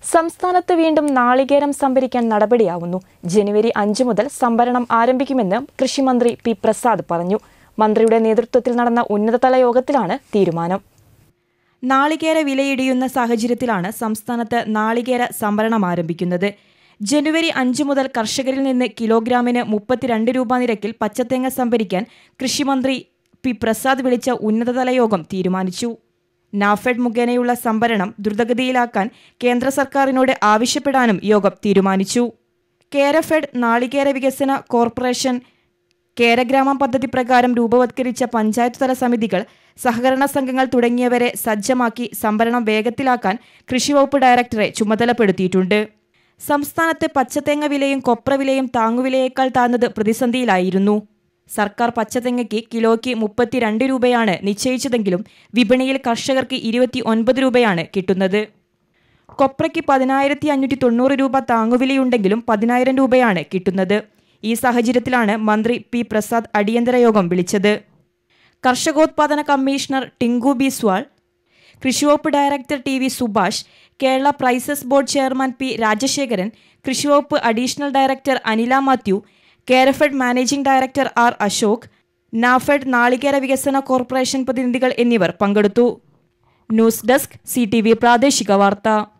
സംസ്ഥാനത്ത് വീണ്ടും നാളികേരം സംഭരിക്കാൻ നടപടിയാവുന്നു ജനുവരി അഞ്ച് മുതൽ സംഭരണം ആരംഭിക്കുമെന്ന് കൃഷിമന്ത്രി പി പ്രസാദ് പറഞ്ഞു മന്ത്രിയുടെ നേതൃത്വത്തിൽ നടന്ന ഉന്നതതല യോഗത്തിലാണ് തീരുമാനം നാളികേര വിലയിടിയുന്ന സാഹചര്യത്തിലാണ് സംസ്ഥാനത്ത് നാളികേര സംഭരണം ആരംഭിക്കുന്നത് ജനുവരി അഞ്ച് മുതൽ കർഷകരിൽ നിന്ന് കിലോഗ്രാമിന് മുപ്പത്തിരണ്ട് രൂപ നിരക്കിൽ പച്ചത്തേങ്ങ സംഭരിക്കാൻ കൃഷിമന്ത്രി പി പ്രസാദ് വിളിച്ച ഉന്നതതല യോഗം തീരുമാനിച്ചു നാഫെഡ് മുഖേനയുള്ള സംഭരണം ദ്രുതഗതിയിലാക്കാൻ കേന്ദ്ര സർക്കാരിനോട് ആവശ്യപ്പെടാനും യോഗം തീരുമാനിച്ചു കേരഫെഡ് നാളികേര വികസന കോർപ്പറേഷൻ കേരഗ്രാമം പദ്ധതി പ്രകാരം രൂപവത്കരിച്ച പഞ്ചായത്ത് തല സമിതികൾ സഹകരണ സംഘങ്ങൾ തുടങ്ങിയവരെ സജ്ജമാക്കി സംഭരണം വേഗത്തിലാക്കാൻ കൃഷിവകുപ്പ് ഡയറക്ടറെ ചുമതലപ്പെടുത്തിയിട്ടുണ്ട് സംസ്ഥാനത്ത് പച്ചത്തേങ്ങ വിലയും കൊപ്ര വിലയും താങ്ങുവിലയേക്കാൾ താഴ്ന്നത് പ്രതിസന്ധിയിലായിരുന്നു സർക്കാർ പച്ചത്തേങ്ങയ്ക്ക് കിലോയ്ക്ക് മുപ്പത്തിരണ്ട് രൂപയാണ് നിശ്ചയിച്ചതെങ്കിലും വിപണിയിൽ കർഷകർക്ക് ഇരുപത്തി ഒൻപത് രൂപയാണ് കിട്ടുന്നത് കൊപ്രയ്ക്ക് പതിനായിരത്തി അഞ്ഞൂറ്റി തൊണ്ണൂറ് രൂപ താങ്ങുവിലയുണ്ടെങ്കിലും പതിനായിരം രൂപയാണ് കിട്ടുന്നത് ഈ സാഹചര്യത്തിലാണ് മന്ത്രി പി പ്രസാദ് അടിയന്തര യോഗം വിളിച്ചത് കർഷകോത്പാദന കമ്മീഷണർ ടിങ്കു ബിസ്വാൾ കൃഷിവകുപ്പ് director T V Subhash Kerala prices board chairman P Rajasekharan കൃഷിവകുപ്പ് additional director Anila Mathew Kerafed managing director R Ashok NAFED നാളികേര വികസന കോർപ്പറേഷൻ പ്രതിനിധികൾ എന്നിവർ പങ്കെടുത്തു ന്യൂസ് ഡെസ്ക് സി പ്രാദേശിക വാർത്ത